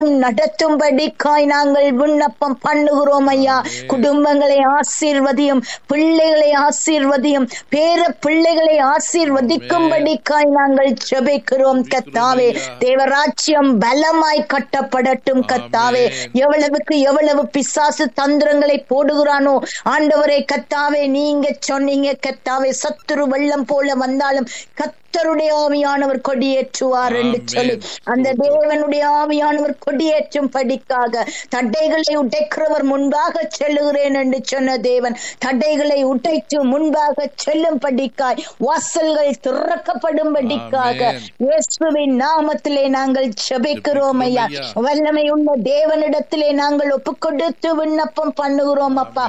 நடத்தும்படிக்காய் நாங்கள் விண்ணப்பம் பண்ணுகிறோம் ஐயா குடும்பங்களை ஆசீர்வதியும் பிள்ளைகளை ஆசீர்வதியும் பேர பிள்ளைகளை ஆசீர்வதிக்கும்படிக்காய் நாங்கள் ஜெபிக்கிறோம் கத்தாவே தேவராட்சியம் பலமாய் கட்டப்படட்டும் கத்தாவே எவ்வளவுக்கு எவ்வளவு பிசாசு தந்திரங்களை போடுகிறானோ ஆண்டவரை கத்தாவே நீங்க சொன்னீங்க கத்தாவே சத்துரு வெள்ளம் போல வந்தாலும் கத்தருடைய ஆவியானவர் கொடியேற்றுவார் என்று சொல்லி அந்த தேவனுடைய ஆவியானவர் கொடியேற்றும் படிக்காக தடைகளை உடைக்கிறவர் முன்பாக செல்லுகிறேன் என்று சொன்ன தேவன் தடைகளை உடைத்து முன்பாக செல்லும் படிக்காய் வாசல்கள் திறக்கப்படும்படிக்காக இயேசுவின் நாமத்திலே நாங்கள் ஜெபிக்கிறோம் ஐயா வல்லமை உள்ள தேவனிடத்திலே நாங்கள் ஒப்புக்கொடுத்து விண்ணப்பம் பண்ணுகிறோம் அப்பா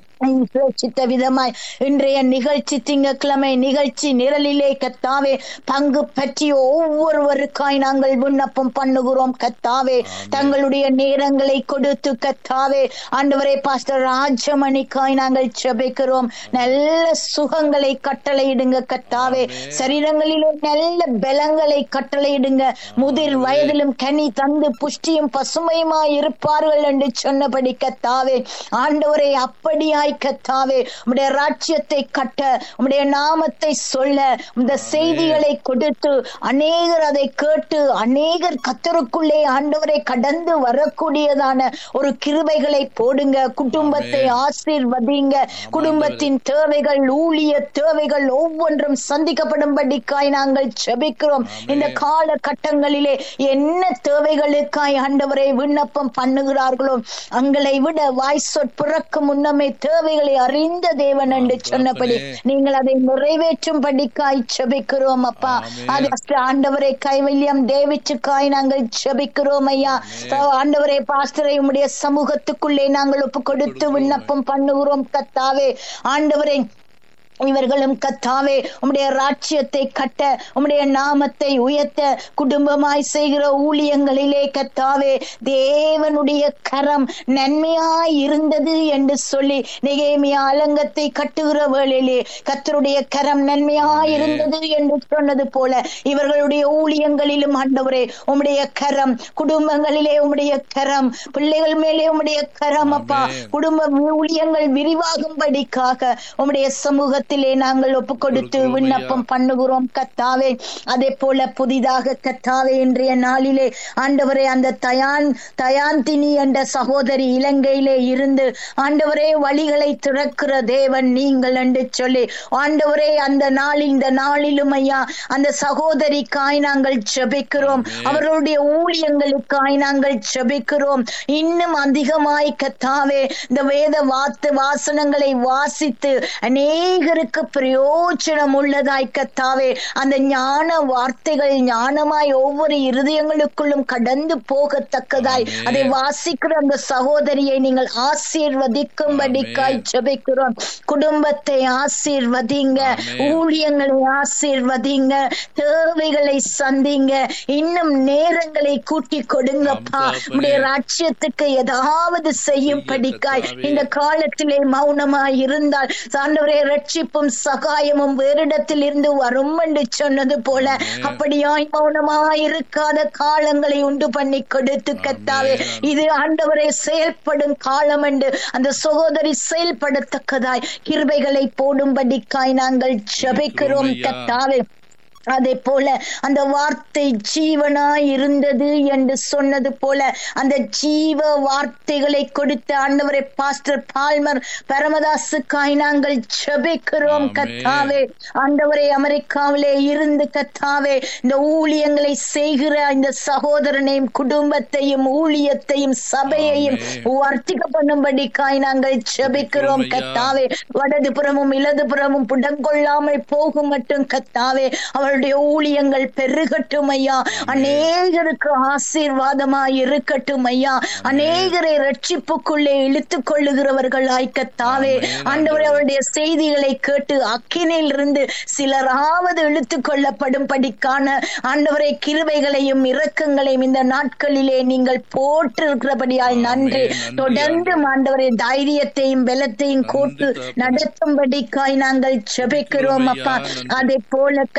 சித்த விதமாய் இன்றைய நிகழ்ச்சி திங்கட்கிழமை நிகழ்ச்சி நிரலிலே கத்தாவே பங்கு பற்றி ஒவ்வொருவருக்காய் நாங்கள் விண்ணப்பம் பண்ணுகிறோம் கத்தாவே தங்களுடைய நேரங்களை கொடுத்து கத்தாவே ஆண்டவரே பாஸ்டர் ராஜமணிக்காய் நாங்கள் ஜெபிக்கிறோம் நல்ல சுகங்களை கட்டளையிடுங்க கத்தாவே சரீரங்களிலே நல்ல பலங்களை கட்டளையிடுங்க முதிர் வயதிலும் கனி தந்து புஷ்டியும் பசுமையுமாய் இருப்பார்கள் என்று சொன்னபடி கத்தாவே ஆண்டவரை அப்படியாய் கத்தாவே உம்முடைய ராஜ்யத்தை கட்ட உம்முடைய நாமத்தை சொல்ல இந்த செய்திகளை கொடுத்து அநேகர் அதை கேட்டு அநேகர் கத்தருக்குள்ளே ஆண்டவரை கடந்து வரக்கூடியதான ஒரு கிருபைகளை போடுங்க குடும்பத்தை ஆசீர்வதிங்க குடும்பத்தின் தேவைகள் ஊழிய தேவைகள் ஒவ்வொன்றும் சந்திக்கப்படும்படிக்காய் நாங்கள் ஜெபிக்கிறோம் இந்த கால கட்டங்களிலே என்ன தேவைகளுக்காய் ஆண்டவரை விண்ணப்பம் பண்ணுகிறார்களோ அங்களை விட வாய் சொற்பிறக்கும் முன்னமே தேவைகளை அறிந்த தேவன் என்று சொன்னபடி நீங்கள் அதை நிறைவேற்றும் படிக்காய் செபிக்கிறோம் அப்பா அது ஆண்டவரை கைவல்யம் தேவிச்சுக்காய் நாங்கள் செபிக்கிறோம் ஐயா ஆண்டவரை பாஸ்டரை உம்முடைய சமூகத்துக்குள்ளே நாங்கள் ஒப்பு கொடுத்து விண்ணப்பம் பண்ணுகிறோம் கத்தாவே ஆண்டவரை இவர்களும் கத்தாவே உம்முடைய ராட்சியத்தை கட்ட உம்முடைய நாமத்தை உயர்த்த குடும்பமாய் செய்கிற ஊழியங்களிலே கத்தாவே தேவனுடைய கரம் நன்மையாய் இருந்தது என்று சொல்லி நிகேமியா அலங்கத்தை கட்டுகிற வேளையிலே கத்தருடைய கரம் நன்மையாய் இருந்தது என்று சொன்னது போல இவர்களுடைய ஊழியங்களிலும் ஆண்டவரே உம்முடைய கரம் குடும்பங்களிலே உம்முடைய கரம் பிள்ளைகள் மேலே உம்முடைய கரம் அப்பா குடும்ப ஊழியங்கள் விரிவாகும்படிக்காக உம்முடைய சமூகத்தில் கரத்திலே நாங்கள் ஒப்பு கொடுத்து விண்ணப்பம் பண்ணுகிறோம் கத்தாவே அதே போல புதிதாக கத்தாவே இன்றைய நாளிலே ஆண்டவரே அந்த தயான் தயாந்தினி என்ற சகோதரி இலங்கையிலே இருந்து ஆண்டவரே வழிகளை திறக்கிற தேவன் நீங்கள் என்று சொல்லி ஆண்டவரே அந்த நாள் இந்த நாளிலும் ஐயா அந்த சகோதரிக்காய் நாங்கள் ஜெபிக்கிறோம் அவர்களுடைய ஊழியங்களுக்காய் நாங்கள் ஜெபிக்கிறோம் இன்னும் அதிகமாய் கத்தாவே இந்த வேத வாத்து வாசனங்களை வாசித்து அநேகருக்கு பிரயோஜனம் உள்ளதாய் கத்தாவே அந்த ஞான வார்த்தைகள் ஞானமாய் ஒவ்வொரு இருதயங்களுக்குள்ளும் கடந்து போகத்தக்கதாய் அதை வாசிக்கிற அந்த சகோதரியை நீங்கள் ஆசீர்வதிக்கும்படிக்காய் ஜெபிக்கிறோம் குடும்பத்தை ஆசீர்வதிங்க ஊழியங்களை ஆசீர்வதிங்க தேவைகளை சந்திங்க இன்னும் நேரங்களை கூட்டி கொடுங்கப்பா உடைய ராட்சியத்துக்கு ஏதாவது செய்யும் படிக்காய் இந்த காலத்திலே மௌனமாய் இருந்தால் சாண்டவரே ரட்சிப்பும் சகாயமும் வேறிடத்தில் இருந்து வரும் என்று சொன்னது போல அப்படியாய் மௌனமாய் இருக்காத காலங்களை உண்டு பண்ணி கொடுத்து கத்தாவே இது ஆண்டவரை செயல்படும் காலம் என்று அந்த சகோதரி செயல்படத்தக்கதாய் கிருபைகளை போடும்படிக்காய் நாங்கள் ஜபிக்கிறோம் கத்தாவே அதே போல அந்த வார்த்தை ஜீவனாய் இருந்தது என்று சொன்னது போல அந்த ஜீவ வார்த்தைகளை கொடுத்த ஆண்டவரை பாஸ்டர் பால்மர் பரமதாசுக்காய் நாங்கள் ஜெபிக்கிறோம் கத்தாவே ஆண்டவரை அமெரிக்காவிலே இருந்து கத்தாவே இந்த ஊழியங்களை செய்கிற இந்த சகோதரனையும் குடும்பத்தையும் ஊழியத்தையும் சபையையும் வர்த்திக்க பண்ணும்படிக்காய் நாங்கள் ஜெபிக்கிறோம் கத்தாவே வடதுபுறமும் இடதுபுறமும் புடங்கொள்ளாமல் போகும் மட்டும் கத்தாவே அவர் அவருடைய ஊழியங்கள் பெருகட்டும் ஐயா அநேகருக்கு ஆசீர்வாதமாய் இருக்கட்டும் ஐயா அநேகரை ரட்சிப்புக்குள்ளே இழுத்து கொள்ளுகிறவர்கள் ஆய்க்கத்தாவே ஆண்டவர் அவருடைய செய்திகளை கேட்டு அக்கினில் இருந்து சிலராவது இழுத்து கொள்ளப்படும் படிக்கான ஆண்டவரை கிருபைகளையும் இரக்கங்களையும் இந்த நாட்களிலே நீங்கள் போட்டிருக்கிறபடியால் நன்றி தொடர்ந்து ஆண்டவரை தைரியத்தையும் பலத்தையும் கூட்டு நடத்தும்படிக்காய் நாங்கள் ஜெபிக்கிறோம் அப்பா அதே போல கத்தாவே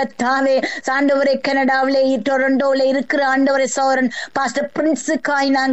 கத்தாவே ஆண்டவரை கனடாவிலே டொரண்டோவிலே இருக்கிற ஆண்டவரை சோரன் பாஸ்டர் பிரின்ஸுக்காய் நாங்கள்